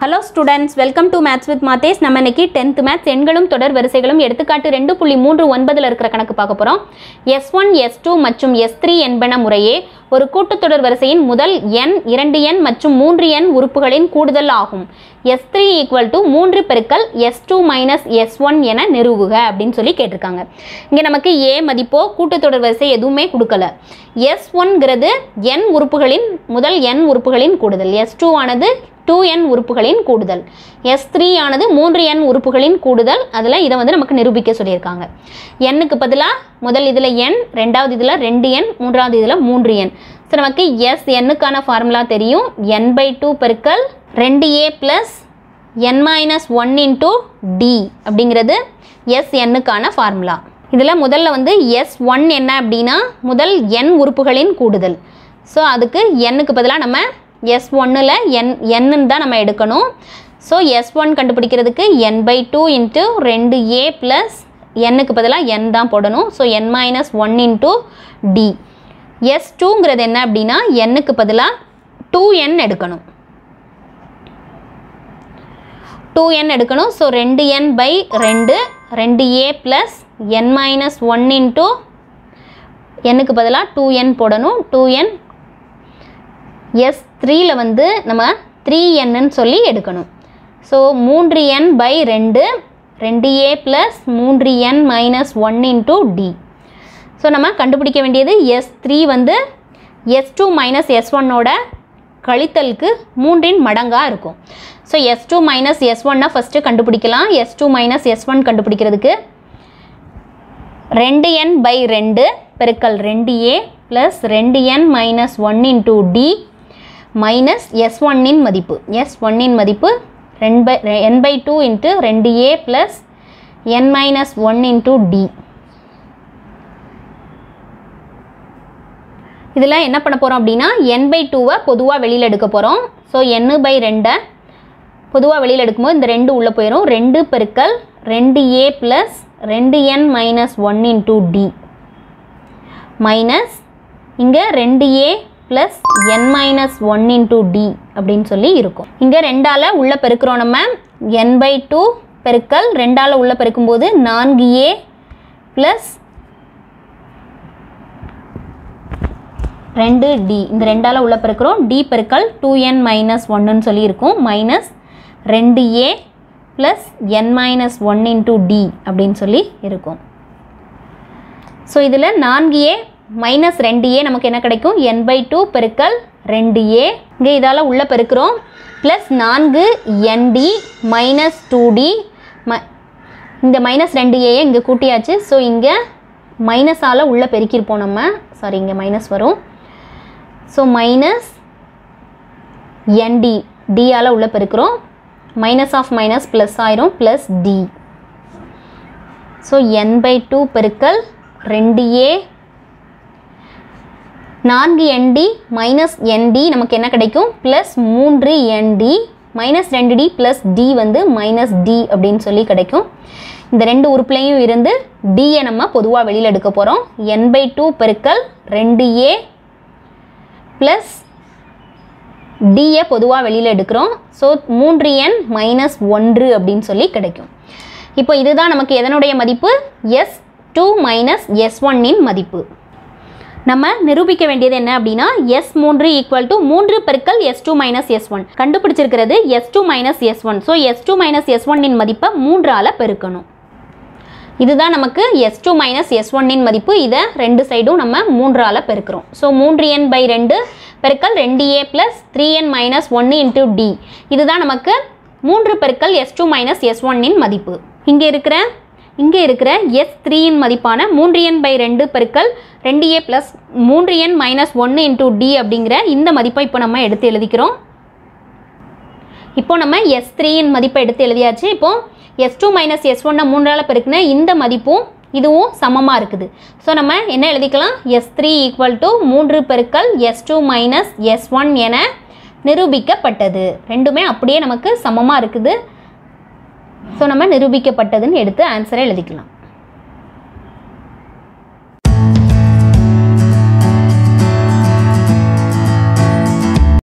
hello students welcome to maths with Mathes நம்ம இன்னைக்கு tenth maths எண்களும் தொடர் வரிசைகளும் எடுத்துக்காட்டு ரெண்டு புள்ளி மூன்று ஒன்பதில் இருக்கிற கணக்கு பார்க்க போகிறோம் எஸ் ஒன் எஸ் டூ மற்றும் எஸ் த்ரீ என்பன முறையே ஒரு கூட்டுத்தொடர் வரிசையின் முதல் எண் இரண்டு எண் மற்றும் மூன்று எண் உறுப்புகளின் கூடுதல் ஆகும் எஸ் த்ரீ ஈக்குவல் டு மூன்று பெருக்கல் S two minus S one என நிறுவுக அப்படின்னு சொல்லி கேட்டிருக்காங்க இங்கே நமக்கு ஏ மதிப்போ கூட்டுத்தொடர் வரிசை எதுவுமே கொடுக்கல எஸ் ஒன்கிறது எண் உறுப்புகளின் முதல் எண் உறுப்புகளின் கூடுதல் எஸ் டூ ஆனது டூ என் உறுப்புகளின் கூடுதல் எஸ் த்ரீ ஆனது மூன்று எண் உறுப்புகளின் கூடுதல் அதில் இதை வந்து நமக்கு நிரூபிக்க சொல்லியிருக்காங்க எண்ணுக்கு பதிலாக முதல் இதில் எண் ரெண்டாவது இதில் ரெண்டு எண் மூன்றாவது இதில் மூன்று எண் ஸோ நமக்கு எஸ் எண்ணுக்கான ஃபார்முலா தெரியும் என் பை டூ பெருக்கல் ரெண்டு A plus N minus one into D அப்படிங்கிறது எஸ் எண்ணுக்கான ஃபார்முலா இதில் முதல்ல வந்து எஸ் ஒன் என்ன அப்படின்னா முதல் எண் உறுப்புகளின் கூடுதல் ஸோ அதுக்கு எண்ணுக்கு பதிலாக நம்ம எஸ் ஒன்னில் என் எண்ணுன்னு தான் நம்ம எடுக்கணும் ஸோ எஸ் ஒன் கண்டுபிடிக்கிறதுக்கு என் பை டூ இன்ட்டு ரெண்டு ஏ ப்ளஸ் எண்ணுக்கு பதிலாக என் தான் போடணும் so N minus one into D S டூங்கிறது என்ன அப்படின்னா எண்ணுக்கு பதிலாக டூ என் எடுக்கணும் டூ என் எடுக்கணும் ஸோ ரெண்டு என் பை ரெண்டு ரெண்டு A plus N minus one into எண்ணுக்கு பதிலாக டூ என் போடணும் டூ என் எஸ் த்ரீயில் வந்து நம்ம த்ரீ என்னு சொல்லி எடுக்கணும் ஸோ மூன்று என் பை ரெண்டு ரெண்டு ஏ ப்ளஸ் மூன்று N minus one into D so நம்ம கண்டுபிடிக்க வேண்டியது எஸ் த்ரீ வந்து எஸ் டூ மைனஸ் எஸ் ஒன்னோட கழித்தலுக்கு மூன்றின் மடங்காக இருக்கும் so S two minus S ஒன்னை ஃபஸ்ட்டு கண்டுபிடிக்கலாம் S two minus S one கண்டுபிடிக்கிறதுக்கு ரெண்டு என் பை ரெண்டு பெருக்கல் ரெண்டு ஏ ப்ளஸ் ரெண்டு N minus one into D minus S ஒன்னின் மதிப்பு எஸ் ஒன்னின் மதிப்பு ரெண்டு by N by two into ரெண்டு A plus N minus one into D இதில் என்ன பண்ண போகிறோம் அப்படின்னா என் பை டூவை பொதுவாக வெளியில் எடுக்க போகிறோம் ஸோ என்னு பை ரெண்டை பொதுவாக வெளியில் எடுக்கும்போது இந்த ரெண்டு உள்ளே போயிடும் ரெண்டு பெருக்கல் ரெண்டு ஏ ப்ளஸ் ரெண்டு N minus one into D minus இங்கே ரெண்டு A plus N minus one into D அப்படின்னு சொல்லி இருக்கும் இங்கே ரெண்டால் உள்ளே பெருக்கிறோம் நம்ம என் பை டூ பெருக்கல் ரெண்டால் உள்ளே பெருக்கும்போது நான்கு ஏ ப்ளஸ் ரெண்டு டி இந்த ரெண்டால் உள்ள பெருக்கிறோம் டி பெருக்கல் டூ என் மைனஸ் ஒன்றுன்னு சொல்லி இருக்கும் மைனஸ் ரெண்டு A plus N minus one into D அப்படின்னு சொல்லி இருக்கும் ஸோ இதில் நான்கு ஏ மைனஸ் ரெண்டு ஏ நமக்கு என்ன கிடைக்கும் என் பை டூ பெருக்கல் ரெண்டு ஏ இங்கே இதால் உள்ள பெருக்கிறோம் ப்ளஸ் நான்கு என்டி மைனஸ் டூ டி ம இந்த மைனஸ் ரெண்டு ஏயை இங்கே கூட்டியாச்சு ஸோ இங்கே மைனஸால் உள்ளே பெருக்கியிருப்போம் நம்ம சாரி இங்கே மைனஸ் வரும் ஸோ மைனஸ் என்டி டியால் உள்ளே பெருக்கிறோம் மைனஸ் ஆஃப் மைனஸ் ப்ளஸ் ஆயிரும் plus D so N by two பெருக்கல் ரெண்டு ஏ நான்கு என்டி மைனஸ் என்டி நமக்கு என்ன கிடைக்கும் ப்ளஸ் மூன்று என்டி மைனஸ் ரெண்டு டி ப்ளஸ் டி வந்து மைனஸ் டி அப்படின்னு சொல்லி கிடைக்கும் இந்த ரெண்டு உறுப்புலையும் இருந்து டியை நம்ம பொதுவாக வெளியில் எடுக்க போகிறோம் என் பை டூ பெருக்கல் ரெண்டு ஏ ப்ளஸ் டியை பொதுவாக வெளியில் எடுக்கிறோம் ஸோ மூன்று என் மைனஸ் ஒன்று அப்படின்னு சொல்லி கிடைக்கும் இப்போ இதுதான் நமக்கு எதனுடைய மதிப்பு எஸ் டூ மைனஸ் எஸ் ஒன்னின் மதிப்பு நம்ம நிரூபிக்க வேண்டியது என்ன அப்படின்னா எஸ் மூன்று ஈக்குவல் டு மூன்று பெருக்கல் S two minus S one கண்டுபிடிச்சிருக்கிறது S two minus S one so S two minus S ஒன்னின் மதிப்பை மூன்றால் பெருக்கணும் இதுதான் நமக்கு எஸ் டூ மைனஸ் எஸ் ஒன்னின் மதிப்பு இதை ரெண்டு சைடும் நம்ம மூன்றால் பெருக்கிறோம் ஸோ மூன்று என் பை ரெண்டு பெருக்கல் ரெண்டு A plus three N minus ஒன்று இன்ட்டு டி இதுதான் நமக்கு மூன்று பெருக்கல் எஸ் டூ மைனஸ் எஸ் ஒன்னின் மதிப்பு இங்கே இருக்கிற இங்கே இருக்கிற எஸ் த்ரீயின் மதிப்பான மூன்று என் பை ரெண்டு பெருக்கல் ரெண்டு ஏ ப்ளஸ் மூன்று என் மைனஸ் ஒன்று இன்டூ டி அப்படிங்கிற இந்த மதிப்பை இப்போ நம்ம எடுத்து எழுதிக்கிறோம் இப்போ நம்ம எஸ் த்ரீயின் மதிப்பை எடுத்து எழுதியாச்சு இப்போ எஸ் டூ மைனஸ் எஸ் ஒன்னை மூன்றால் பெருக்குன இந்த மதிப்பும் இதுவும் சமமாக இருக்குது ஸோ நம்ம என்ன எழுதிக்கலாம் எஸ் த்ரீ ஈக்குவல் டு மூன்று பெருக்கல் S two minus S one என நிரூபிக்கப்பட்டது ரெண்டுமே அப்படியே நமக்கு சமமாக இருக்குது ஸோ நம்ம நிரூபிக்கப்பட்டதுன்னு எடுத்து ஆன்சரை எழுதிக்கலாம்